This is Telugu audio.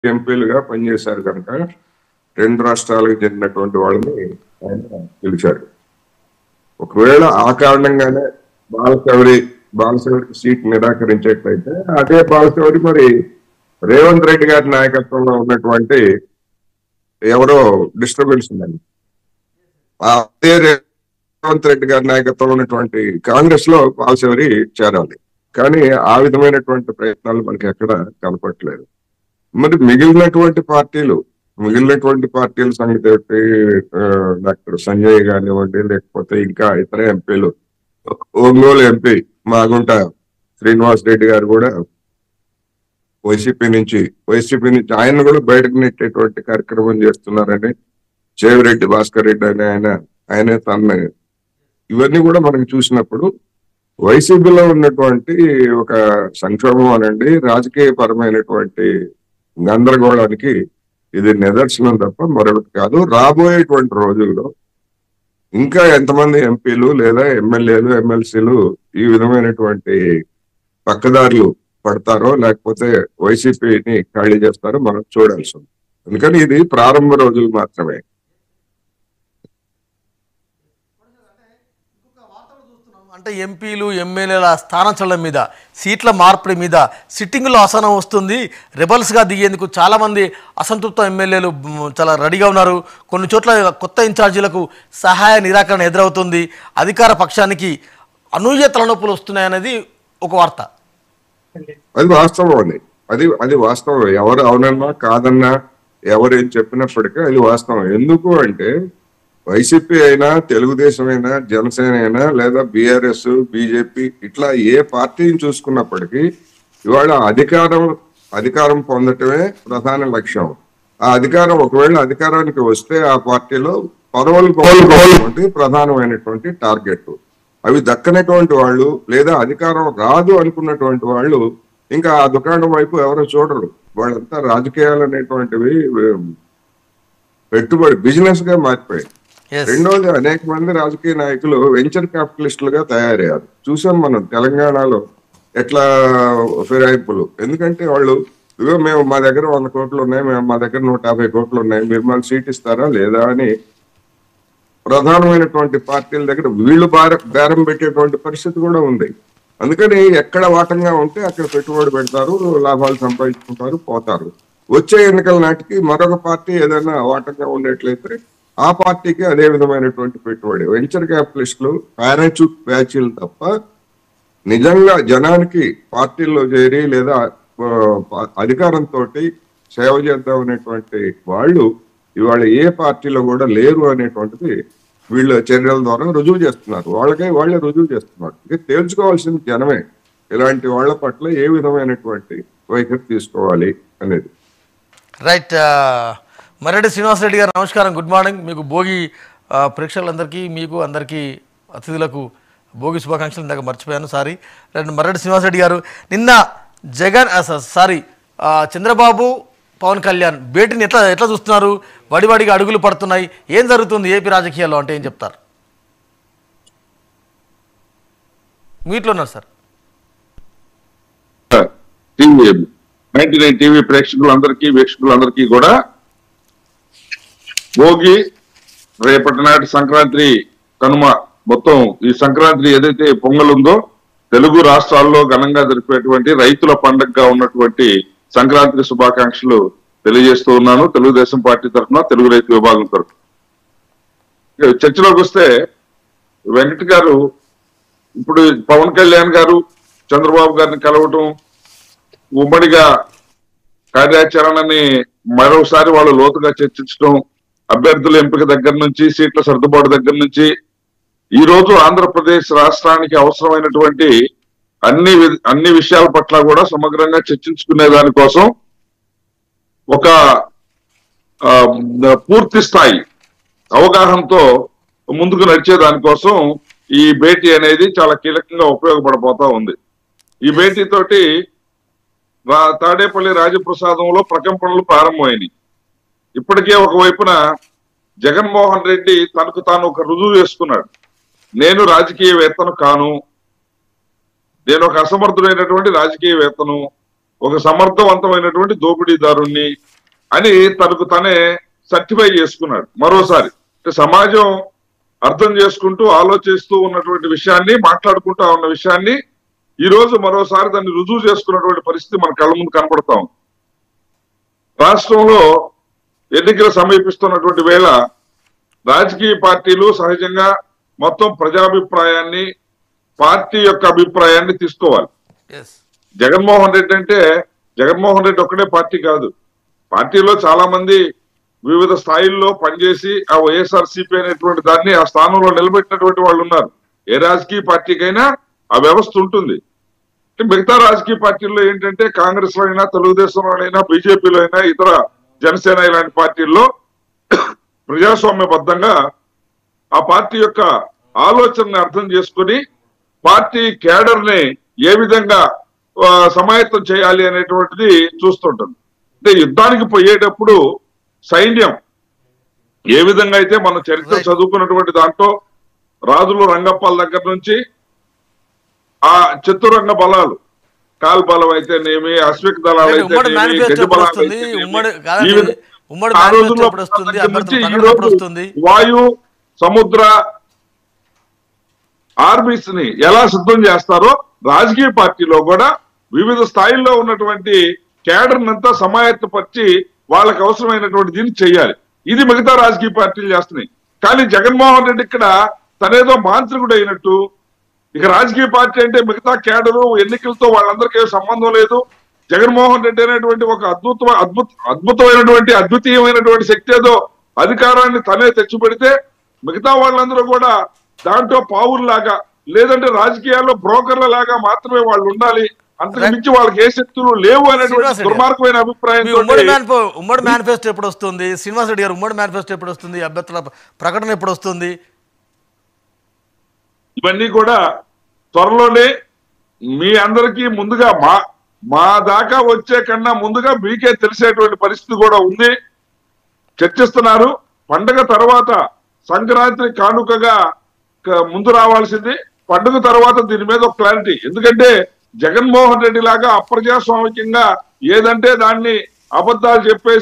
ఎంపీలుగా పనిచేశారు కనుక రెండు రాష్ట్రాలకు చెందినటువంటి వాళ్ళని ఆయన పిలిచారు ఒకవేళ ఆ కారణంగానే బాలశౌరి బాలశౌరికి సీట్ నిరాకరించేట్లయితే అదే బాలశౌరి మరి రేవంత్ రెడ్డి గారి నాయకత్వంలో ఉన్నటువంటి ఎవరో డిస్టర్బెన్స్ ఉందండి ఆ అదే రేవంత్ రెడ్డి గారి నాయకత్వంలో ఉన్నటువంటి కాంగ్రెస్ లో బాలశౌరి చేరాలి కానీ ఆ విధమైనటువంటి ప్రయత్నాలు మనకి ఎక్కడ కనపట్లేదు మరి మిగిలినటువంటి పార్టీలు మిగిలినటువంటి పార్టీల సంగతి ఏమిటి? ఆ, డాక్టర్ సంజయ్ కానివ్వండి లేకపోతే ఇంకా ఇతర ఎంపీలు ఒంగోలు ఎంపీ మాగుంట శ్రీనివాస్ రెడ్డి గారు కూడా వైసీపీ నుంచి వైసీపీ నుంచి ఆయన కూడా బయటకు నెట్టేటువంటి కార్యక్రమం చేస్తున్నారని చేవిరెడ్డి భాస్కర్ రెడ్డి అని ఆయన ఆయన తన ఇవన్నీ కూడా మనకి చూసినప్పుడు వైసీపీలో ఉన్నటువంటి ఒక సంక్షోభం అనండి రాజకీయ పరమైనటువంటి గందరగోళానికి ఇది నిదర్శనం తప్ప మరొకటి కాదు రాబోయేటువంటి రోజుల్లో ఇంకా ఎంతమంది ఎంపీలు లేదా ఎమ్మెల్యేలు ఎమ్మెల్సీలు ఈ విధమైనటువంటి పక్కదారులు పడతారో లేకపోతే వైసీపీని ఖాళీ చేస్తారో మనం చూడాల్సి ఉంది అందుకని ఇది ప్రారంభ రోజులు మాత్రమే అంటే ఎంపీలు ఎమ్మెల్యేల స్థానచలనం మీద సీట్ల మార్పిడి మీద సిట్టింగ్లో అసహనం వస్తుంది రెబల్స్గా దిగేందుకు చాలామంది అసంతృప్త ఎమ్మెల్యేలు మ్, చాలా రెడీగా ఉన్నారు కొన్ని చోట్ల కొత్త ఇన్ఛార్జీలకు సహాయ నిరాకరణ ఎదురవుతుంది అధికార పక్షానికి అనూహ్య తలనొప్పులు వస్తున్నాయనేది ఒక వార్త అది వాస్తవం అది అది అది వాస్తవం ఎవరు అవునన్నా కాదన్నా ఎవరు ఏం చెప్పినప్పటికీ అది వాస్తవం ఎందుకు అంటే వైసీపీ అయినా తెలుగుదేశం అయినా జనసేన అయినా లేదా బీఆర్ఎస్ బీజేపీ ఇట్లా ఏ పార్టీని చూసుకున్నప్పటికీ ఇవాళ అధికారం అధికారం పొందటమే ప్రధాన లక్ష్యం ఆ అధికారం ఒకవేళ అధికారానికి వస్తే ఆ పార్టీలో పదవులు కోలుకోవాలన్నటువంటి ప్రధానమైనటువంటి టార్గెట్ అవి దక్కనటువంటి వాళ్ళు లేదా అధికారం రాదు అనుకున్నటువంటి వాళ్ళు ఇంకా ఆ దుకాణం వైపు ఎవరో చూడరు వాళ్ళంతా రాజకీయాలు అనేటువంటివి ఉమ్, పెట్టుబడి బిజినెస్ గా మారిపోయాయి ఎస్ రెండోది అనేక మంది రాజకీయ నాయకులు వెంచర్ క్యాపిటలిస్టులుగా తయారయ్యారు చూసాం మనం తెలంగాణలో ఎట్లా ఫిరాయింపులు ఎందుకంటే వాళ్ళు ఇదిగో మేము మా దగ్గర వంద కోట్లు ఉన్నాయి మేము మా దగ్గర నూట యాభై కోట్లు ఉన్నాయి మీరు మాకు సీట్ ఇస్తారా లేదా అని ప్రధానమైనటువంటి పార్టీల దగ్గర వీళ్ళు బార బేరం పెట్టేటువంటి పరిస్థితి కూడా ఉంది అందుకని ఎక్కడ వాటంగా ఉంటే అక్కడ పెట్టుబడి పెడతారు లాభాలు సంపాదించుకుంటారు పోతారు వచ్చే ఎన్నికల నాటికి మరొక పార్టీ ఏదైనా వాటంగా ఉండేట్లయితే ఆ పార్టీకి అదే విధమైనటువంటి పెట్టుబడి వెంచర్ క్యాపిటలిస్టులు పారాచూట్ బ్యాచీలు తప్ప నిజంగా జనానికి పార్టీల్లో చేరి లేదా ఆ, అధికారంతో సేవ చేద్దాం అనేటువంటి వాళ్ళు ఇవాళ ఏ పార్టీలో కూడా లేరు అనేటువంటిది వీళ్ళ చర్యల ద్వారా రుజువు చేస్తున్నారు వాళ్ళకే వాళ్ళే రుజువు చేస్తున్నారు ఇక తేల్చుకోవాల్సిన జనమే ఇలాంటి వాళ్ళ పట్ల ఏ విధమైనటువంటి వైఖరి తీసుకోవాలి అనేది రైట్ ఆ, మర్రెడ్డి శ్రీనివాసరెడ్డి గారు నమస్కారం గుడ్ మార్నింగ్ మీకు భోగి ఆ, ప్రేక్షకులందరికీ మీకు అందరికీ అతిథులకు భోగి శుభాకాంక్షలు ఇందాక మర్చిపోయాను సారీ రెండు మర్రెడ్డి శ్రీనివాసరెడ్డి గారు నిన్న జగన్ ఆ, స- సారీ ఆ, చంద్రబాబు పవన్ కళ్యాణ్ భేటీని ఎట్లా ఎట్లా చూస్తున్నారు వడివడిగా అడుగులు పడుతున్నాయి ఏం జరుగుతుంది ఏపీ రాజకీయాల్లో అంటే ఏం చెప్తారు మీట్లో ఉన్నారు sir TV ninety nine TV ప్రేక్షకులందరికీ వీక్షకులందరికీ కూడా భోగి రేపటి నాటి సంక్రాంతి కనుమ మొత్తం ఈ సంక్రాంతి ఏదైతే పొంగల్ ఉందో తెలుగు రాష్ట్రాల్లో ఘనంగా జరిపేటువంటి రైతుల పండగగా ఉన్నటువంటి సంక్రాంతి శుభాకాంక్షలు తెలియజేస్తూ ఉన్నాను తెలుగుదేశం పార్టీ తరఫున తెలుగు రైతు విభాగం తరఫున ఇక చర్చలోకి వస్తే వెంకట్ గారు ఇప్పుడు పవన్ కళ్యాణ్ గారు చంద్రబాబు గారిని కలవటం ఉమ్మడిగా కార్యాచరణని మరోసారి వాళ్ళు లోతుగా చర్చించడం అభ్యర్థుల ఎంపిక దగ్గర నుంచి సీట్ల సర్దుబాటు దగ్గర నుంచి ఈ రోజు ఆంధ్రప్రదేశ్ రాష్ట్రానికి అవసరమైనటువంటి అన్ని వి- అన్ని విషయాల పట్ల కూడా సమగ్రంగా చర్చించుకునే దానికోసం ఒక ఆ, పూర్తి స్థాయి అవగాహనతో ముందుకు నడిచే దానికోసం ఈ భేటీ అనేది చాలా కీలకంగా ఉపయోగపడబోతా ఉంది ఈ భేటీ తోటి రా- తాడేపల్లి రాజప్రసాదంలో ప్రకంపనలు ప్రారంభమైనాయి ఇప్పటికే ఒకవైపున జగన్మోహన్ రెడ్డి తనకు తాను ఒక రుజువు చేసుకున్నాడు నేను రాజకీయవేత్తను కాను నేను ఒక అసమర్థుడైనటువంటి రాజకీయవేత్తను ఒక సమర్థవంతమైనటువంటి దోపిడీదారుణ్ణి అని తనకు తనే సర్టిఫై చేసుకున్నాడు మరోసారి అంటే సమాజం అర్థం చేసుకుంటూ ఆలోచిస్తూ ఉన్నటువంటి విషయాన్ని మాట్లాడుకుంటా ఉన్న విషయాన్ని ఈ రోజు మరోసారి దాన్ని రుజువు చేసుకున్నటువంటి పరిస్థితి మన కళ్ళ ముందు కనపడతా ఉంది రాష్ట్రంలో ఎన్నికలు సమీపిస్తున్నటువంటి వేళ రాజకీయ పార్టీలు సహజంగా మొత్తం ప్రజాభిప్రాయాన్ని పార్టీ యొక్క అభిప్రాయాన్ని తీసుకోవాలి ఎస్ జగన్మోహన్ రెడ్డి అంటే జగన్మోహన్ రెడ్డి ఒక్కడే పార్టీ కాదు పార్టీలో చాలా మంది వివిధ స్థాయిల్లో పనిచేసి ఆ వైఎస్ఆర్సీపీ అనేటువంటి దాన్ని ఆ స్థానంలో నిలబెట్టినటువంటి వాళ్ళు ఉన్నారు ఏ రాజకీయ పార్టీకైనా ఆ వ్యవస్థ ఉంటుంది అంటే మిగతా రాజకీయ పార్టీల్లో ఏంటంటే కాంగ్రెస్ లో అయినా తెలుగుదేశంలో అయినా బీజేపీలో అయినా ఇతర జనసేన ఇలాంటి పార్టీల్లో ప్రజాస్వామ్యబద్ధంగా ఆ పార్టీ యొక్క ఆలోచనని అర్థం చేసుకుని పార్టీ కేడర్ ని ఏ విధంగా ఆ, సమాయత్తం చేయాలి అనేటువంటిది చూస్తుంటుంది అంటే యుద్ధానికి పోయేటప్పుడు సైన్యం ఏ విధంగా అయితే మన చరిత్ర Right. చదువుకున్నటువంటి దాంట్లో రాజులు రంగప్పాల దగ్గర నుంచి ఆ చతురంగ బలాలు కాల్ బలం అయితేనేమి అశ్విక్ దళాలు అంటే ఉమ్మడి అయితేనేమి మేనిఫెస్టో గజ ఎప్పుడు బలాలు వస్తుంది అయితేనేమి, ఉమ్మడి ఈ కాదండి విధంగా ఉమ్మడి ఆ మేనిఫెస్టో రోజుల్లో ఎప్పుడు వస్తుంది దగ్గర నుంచి అభ్యర్థుల ఈ ప్రకటన ఎప్పుడు రోజు వస్తుంది వాయు సముద్ర ఆర్మీస్ ని ఎలా సిద్ధం చేస్తారో రాజకీయ పార్టీలో కూడా వివిధ స్థాయిల్లో ఉన్నటువంటి కేడర్ అంతా సమాయత్తపరిచి వాళ్ళకి అవసరమైనటువంటి దీన్ని చెయ్యాలి ఇది మిగతా రాజకీయ పార్టీలు చేస్తున్నాయి కానీ జగన్మోహన్ రెడ్డి ఇక్కడ తనేదో మాంత్రికుడు అయినట్టు ఇక రాజకీయ పార్టీ అంటే మిగతా కేడరు ఎన్నికలతో వాళ్ళందరికీ ఏం సంబంధం లేదు జగన్మోహన్ రెడ్డి అనేటువంటి ఒక అద్భుత అద్భుత అద్భుతమైనటువంటి అద్వితీయమైనటువంటి శక్తి ఏదో అధికారాన్ని తనే తెచ్చిపెడితే మిగతా వాళ్ళందరూ కూడా దాంట్లో పావుల్లాగా లేదంటే రాజకీయాల్లో బ్రోకర్ల లాగా మాత్రమే వాళ్ళు ఉండాలి అంతకు మించి వాళ్ళకి ఏ శక్తులు లేవు అనేటువంటి శ్రీనివాస్ రెడ్డి. దుర్మార్గమైన మీ అభిప్రాయంతో ఉమ్మడి మేనిఫె ఉమ్మడి మేనిఫెస్టో ఎప్పుడు వస్తుంది శ్రీనివాస్ రెడ్డి గారు ఉమ్మడి మేనిఫెస్టో ఎప్పుడు వస్తుంది అభ్యర్థుల ప్రకటన ఎప్పుడు వస్తుంది ఇవన్నీ కూడా త్వరలోనే మీ అందరికీ ముందుగా మా మా దాకా వచ్చే కన్నా ముందుగా మీకే తెలిసేటువంటి పరిస్థితి కూడా ఉంది చర్చిస్తున్నారు పండగ తర్వాత సంక్రాంతి కానుకగా క- ముందు రావాల్సింది పండుగ తర్వాత దీని మీద ఒక క్లారిటీ ఎందుకంటే జగన్మోహన్ రెడ్డి లాగా అప్రజాస్వామికంగా ఏదంటే దాన్ని అబద్ధాలు చెప్పేసి